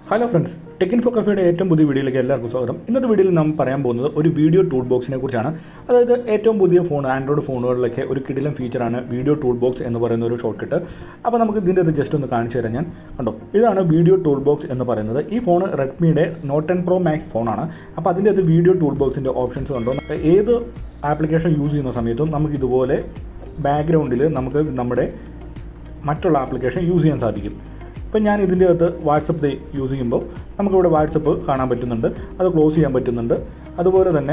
hello friends tech info കഫേയുടെ ഏറ്റവും പുതിയ വീഡിയോയിലേക്ക് എല്ലാവർക്കും സ്വാഗതം ഇന്നത്തെ വീഡിയോയിൽ നാം പറയാൻ പോകുന്നത് ഒരു വീഡിയോ ടൂൾ ബോക്സിനെ കുറിച്ചാണ് അതായത് ഏറ്റവും പുതിയ ഫോൺ ആൻഡ്രോയിഡ് ഫോണുകളിലൊക്കെ ഒരു കിടിലം ഫീച്ചറാണ് വീഡിയോ ടൂൾ ബോക്സ് എന്ന് പറയുന്ന ഒരു ഷോർട്ട് കട്ട് അപ്പോൾ നമുക്ക് ഇതിൻ്റെ അത് ജസ്റ്റ് ഒന്ന് കാണിച്ചു തരാം ഞാൻ കണ്ടോ ഇതാണ് വീഡിയോ ടൂൾ ബോക്സ് എന്ന് പറയുന്നത് ഈ ഫോൺ റെഡ്മിയുടെ നോട്ട് ടെൻ പ്രോ മാക്സ് ഫോണാണ് അപ്പോൾ അതിൻ്റെ അത് വീഡിയോ ടൂൾ ബോക്സിൻ്റെ ഓപ്ഷൻസ് കണ്ടോ ഏത് ആപ്ലിക്കേഷൻ യൂസ് ചെയ്യുന്ന സമയത്തും നമുക്ക് ഇതുപോലെ ബാക്ക്ഗ്രൗണ്ടിൽ നമുക്ക് നമ്മുടെ മറ്റുള്ള ആപ്ലിക്കേഷൻ യൂസ് ചെയ്യാൻ സാധിക്കും ഇപ്പം ഞാൻ ഇതിൻ്റെ അകത്ത് വാട്സപ്പ് യൂസ് ചെയ്യുമ്പോൾ നമുക്കിവിടെ വാട്സപ്പ് കാണാൻ പറ്റുന്നുണ്ട് അത് ക്ലോസ് ചെയ്യാൻ പറ്റുന്നുണ്ട് അതുപോലെ തന്നെ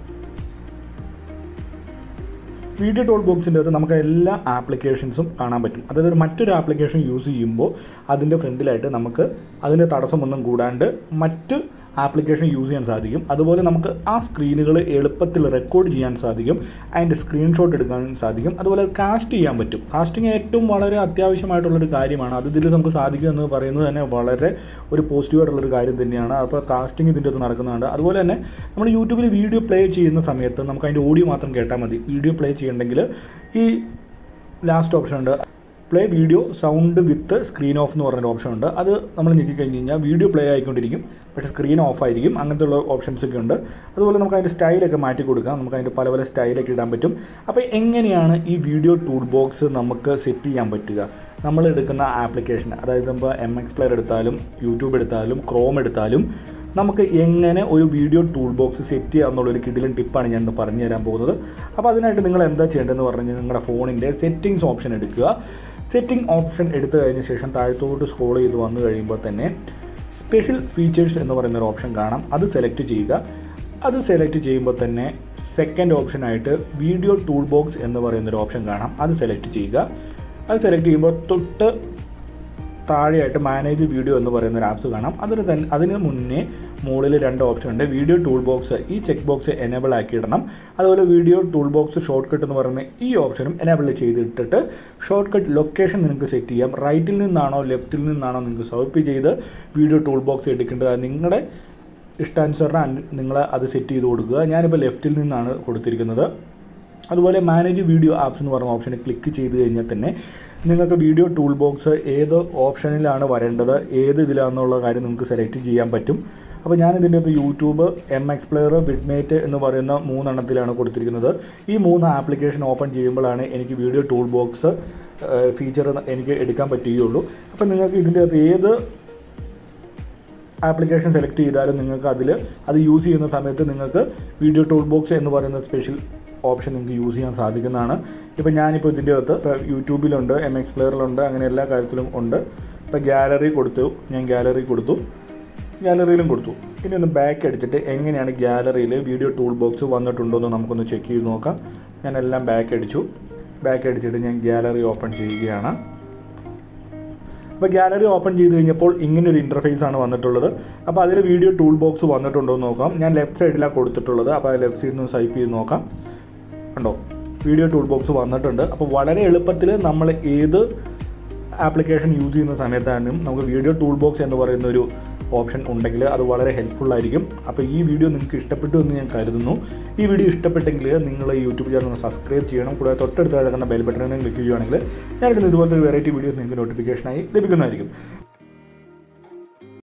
വീഡിയോ ടോൾ ബോക്സിൻ്റെ അകത്ത് നമുക്ക് എല്ലാ ആപ്ലിക്കേഷൻസും കാണാൻ പറ്റും അതായത് ഒരു മറ്റൊരു ആപ്ലിക്കേഷൻ യൂസ് ചെയ്യുമ്പോൾ അതിൻ്റെ ഫ്രണ്ടിലായിട്ട് നമുക്ക് അതിൻ്റെ തടസ്സമൊന്നും കൂടാണ്ട് മറ്റ് ആപ്ലിക്കേഷൻ യൂസ് ചെയ്യാൻ സാധിക്കും അതുപോലെ നമുക്ക് ആ സ്ക്രീനുകൾ എളുപ്പത്തിൽ റെക്കോർഡ് ചെയ്യാൻ സാധിക്കും അതിൻ്റെ സ്ക്രീൻഷോട്ട് എടുക്കാൻ സാധിക്കും അതുപോലെ കാസ്റ്റ് ചെയ്യാൻ പറ്റും കാസ്റ്റിംഗ് ഏറ്റവും വളരെ അത്യാവശ്യമായിട്ടുള്ളൊരു കാര്യമാണ് അത് ഇതിൽ നമുക്ക് സാധിക്കും എന്ന് പറയുന്നത് തന്നെ വളരെ ഒരു പോസിറ്റീവായിട്ടുള്ളൊരു കാര്യം തന്നെയാണ് അപ്പോൾ കാസ്റ്റിംഗ് ഇതിൻ്റെ അകത്ത് നടക്കുന്നുണ്ട് അതുപോലെ തന്നെ നമ്മൾ യൂട്യൂബിൽ വീഡിയോ പ്ലേ ചെയ്യുന്ന സമയത്ത് നമുക്ക് അതിൻ്റെ ഓഡിയോ മാത്രം കേട്ടാൽ മതി വീഡിയോ പ്ലേ ചെയ്യണമെങ്കിൽ ഈ ലാസ്റ്റ് ഓപ്ഷൻ ഉണ്ട് play video sound with screen off എന്ന് പറഞ്ഞൊരു ഓപ്ഷൻ ഉണ്ട് അത് നമ്മൾ ഞെക്കി കഴിഞ്ഞ് കഴിഞ്ഞാൽ വീഡിയോ പ്ലേ ആയിക്കൊണ്ടിരിക്കും പക്ഷേ സ്ക്രീൻ ഓഫ് ആയിരിക്കും അങ്ങനത്തെ ഉള്ള ഓപ്ഷൻസ് ഒക്കെ ഉണ്ട് അതുപോലെ നമുക്ക് അതിൻ്റെ സ്റ്റൈലൊക്കെ മാറ്റി കൊടുക്കാം നമുക്ക് അതിൻ്റെ പല പല സ്റ്റൈലൊക്കെ ഇടാൻ പറ്റും അപ്പോൾ എങ്ങനെയാണ് ഈ വീഡിയോ ടൂൾ ബോക്സ് നമുക്ക് സെറ്റ് ചെയ്യാൻ പറ്റുക നമ്മൾ എടുക്കുന്ന ആപ്ലിക്കേഷൻ അതായത് ഇപ്പോൾ എം എക്സ് പ്ലെയർ എടുത്താലും യൂട്യൂബ് എടുത്താലും ക്രോം എടുത്താലും നമുക്ക് എങ്ങനെ ഒരു വീഡിയോ ടൂൾ ബോക്സ് സെറ്റ് ചെയ്യുക എന്നുള്ളൊരു കിടിലൻ ടിപ്പാണ് ഞാൻ ഇന്ന് പറഞ്ഞു തരാൻ പോകുന്നത് അപ്പോൾ അതിനായിട്ട് നിങ്ങൾ എന്താ ചെയ്യേണ്ടതെന്ന് പറഞ്ഞു നിങ്ങളുടെ ഫോണിൻ്റെ സെറ്റിങ്സ് ഓപ്ഷൻ എടുക്കുക സെറ്റിംഗ് ഓപ്ഷൻ എടുത്തു കഴിഞ്ഞ ശേഷം താഴത്തോട്ട് സ്ക്രോൾ ചെയ്ത് വന്നു കഴിയുമ്പോൾ തന്നെ സ്പെഷ്യൽ ഫീച്ചേഴ്സ് എന്ന് പറയുന്ന ഒരു ഓപ്ഷൻ കാണാം അത് സെലക്ട് ചെയ്യുക അത് സെലക്ട് ചെയ്യുമ്പോൾ തന്നെ സെക്കൻഡ് ഓപ്ഷനായിട്ട് വീഡിയോ ടൂൾ ബോക്സ് എന്ന് പറയുന്ന ഒരു ഓപ്ഷൻ കാണാം അത് സെലക്ട് ചെയ്യുക അത് സെലക്ട് ചെയ്യുമ്പോൾ തൊട്ട് താഴെയായിട്ട് മാനേജ് വീഡിയോ എന്ന് പറയുന്ന ഒരു ആപ്സ് കാണാം അതിന് തന്നെ അതിന് മുന്നേ മുകളിൽ രണ്ട് ഓപ്ഷൻ ഉണ്ട് വീഡിയോ ടൂൾ ബോക്സ് ഈ ചെക്ക് ബോക്സ് എനേബിൾ ആക്കിയിടണം അതുപോലെ video tool box shortcut എന്ന് പറയുന്ന ഈ ഓപ്ഷനും എനേബിൾ ചെയ്തിട്ടിട്ട് ഷോർട്ട് കട്ട് ലൊക്കേഷൻ നിങ്ങൾക്ക് സെറ്റ് ചെയ്യാം റൈറ്റിൽ നിന്നാണോ ലെഫ്റ്റിൽ നിന്നാണോ നിങ്ങൾക്ക് സ്വൈപ്പ് ചെയ്ത് വീഡിയോ ടൂൾ ബോക്സ് എടുക്കേണ്ടത് അത് നിങ്ങളുടെ ഇഷ്ടാനുസരണം നിങ്ങൾ അത് സെറ്റ് ചെയ്ത് കൊടുക്കുക ഞാനിപ്പോൾ ലെഫ്റ്റിൽ നിന്നാണ് കൊടുത്തിരിക്കുന്നത് അതുപോലെ മാനേജ് വീഡിയോ ആപ്സ് എന്ന് പറഞ്ഞ ഓപ്ഷനിൽ ക്ലിക്ക് ചെയ്ത് കഴിഞ്ഞാൽ തന്നെ നിങ്ങൾക്ക് വീഡിയോ ടൂൾ ബോക്സ് ഏത് ഓപ്ഷനിലാണ് വരേണ്ടത് ഏത് ഇതിലാണെന്നുള്ള കാര്യം നിങ്ങൾക്ക് സെലക്ട് ചെയ്യാൻ പറ്റും അപ്പോൾ ഞാൻ ഇതിൻ്റെ അകത്ത് യൂട്യൂബ് എം എക്സ്പ്ലെയർ ബിഡ്മേറ്റ് എന്ന് പറയുന്ന മൂന്നെണ്ണത്തിലാണ് കൊടുത്തിരിക്കുന്നത് ഈ മൂന്ന് ആപ്ലിക്കേഷൻ ഓപ്പൺ ചെയ്യുമ്പോഴാണ് എനിക്ക് വീഡിയോ ടൂൾ ബോക്സ് ഫീച്ചർ എനിക്ക് എടുക്കാൻ പറ്റുകയുള്ളൂ അപ്പോൾ നിങ്ങൾക്ക് ഇതിൻ്റെ അകത്ത് ഏത് ആപ്ലിക്കേഷൻ സെലക്ട് ചെയ്താലും നിങ്ങൾക്ക് അതിൽ അത് യൂസ് ചെയ്യുന്ന സമയത്ത് നിങ്ങൾക്ക് വീഡിയോ ടൂൾ ബോക്സ് എന്ന് പറയുന്ന സ്പെഷ്യൽ ഓപ്ഷൻ നിങ്ങൾക്ക് യൂസ് ചെയ്യാൻ സാധിക്കുന്നതാണ് ഇപ്പോൾ ഞാനിപ്പോൾ ഇതിൻ്റെ അകത്ത് ഇപ്പോൾ യൂട്യൂബിലുണ്ട് എം എക്സ് പ്ലെയറിലുണ്ട് അങ്ങനെ എല്ലാ കാര്യത്തിലും ഉണ്ട് ഇപ്പോൾ ഗാലറി കൊടുത്തു ഞാൻ ഗാലറി കൊടുത്തു ഗാലറിയിലും കൊടുത്തു ഇനി ഒന്ന് ബാക്ക് അടിച്ചിട്ട് എങ്ങനെയാണ് ഗാലറിയിൽ വീഡിയോ ടൂൾ ബോക്സ് വന്നിട്ടുണ്ടോ എന്ന് നമുക്കൊന്ന് ചെക്ക് ചെയ്ത് നോക്കാം ഞാൻ എല്ലാം ബാക്ക് അടിച്ചു ബാക്ക് അടിച്ചിട്ട് ഞാൻ ഗാലറി ഓപ്പൺ ചെയ്യുകയാണ് അപ്പോൾ ഗാലറി ഓപ്പൺ ചെയ്ത് കഴിഞ്ഞപ്പോൾ ഇങ്ങനെ ഒരു ഇൻ്റർഫേസ് ആണ് വന്നിട്ടുള്ളത് അപ്പോൾ അതിൽ വീഡിയോ ടൂൾ ബോക്സ് വന്നിട്ടുണ്ടോ എന്ന് നോക്കാം ഞാൻ ലെഫ്റ്റ് സൈഡിലാണ് കൊടുത്തിട്ടുള്ളത് അപ്പോൾ ലെഫ്റ്റ് സൈഡിൽ നിന്ന് സ്വൈപ്പ് ചെയ്ത് നോക്കാം കണ്ടോ വീഡിയോ ടൂൾ ബോക്സ് വന്നിട്ടുണ്ട് അപ്പോൾ വളരെ എളുപ്പത്തിൽ നമ്മൾ ഏത് ആപ്ലിക്കേഷൻ യൂസ് ചെയ്യുന്ന സമയത്താണെങ്കിലും നമുക്ക് വീഡിയോ ടൂൾ ബോക്സ് എന്ന് പറയുന്ന ഒരു ഓപ്ഷൻ ഉണ്ടെങ്കിൽ അത് വളരെ ഹെൽപ്ഫുൾ ആയിരിക്കും അപ്പോൾ ഈ വീഡിയോ നിങ്ങൾക്ക് ഇഷ്ടപ്പെട്ടു എന്ന് ഞാൻ കരുതുന്നു ഈ വീഡിയോ ഇഷ്ടപ്പെട്ടെങ്കിൽ നിങ്ങൾ യൂട്യൂബ് ചാനൽ സബ്സ്ക്രൈബ് ചെയ്യണം കൂടാതെ തൊട്ടടുത്ത് കിടക്കുന്ന ബെൽ ബട്ടണിൽ ക്ലിക്ക് ചെയ്യുകയാണെങ്കിൽ ഞാൻ ഇടുന്ന ഇതുപോലത്തെ വെറൈറ്റി വീഡിയോസ് നിങ്ങൾക്ക് നോട്ടിഫിക്കേഷനായി ലഭിക്കുന്നതായിരിക്കും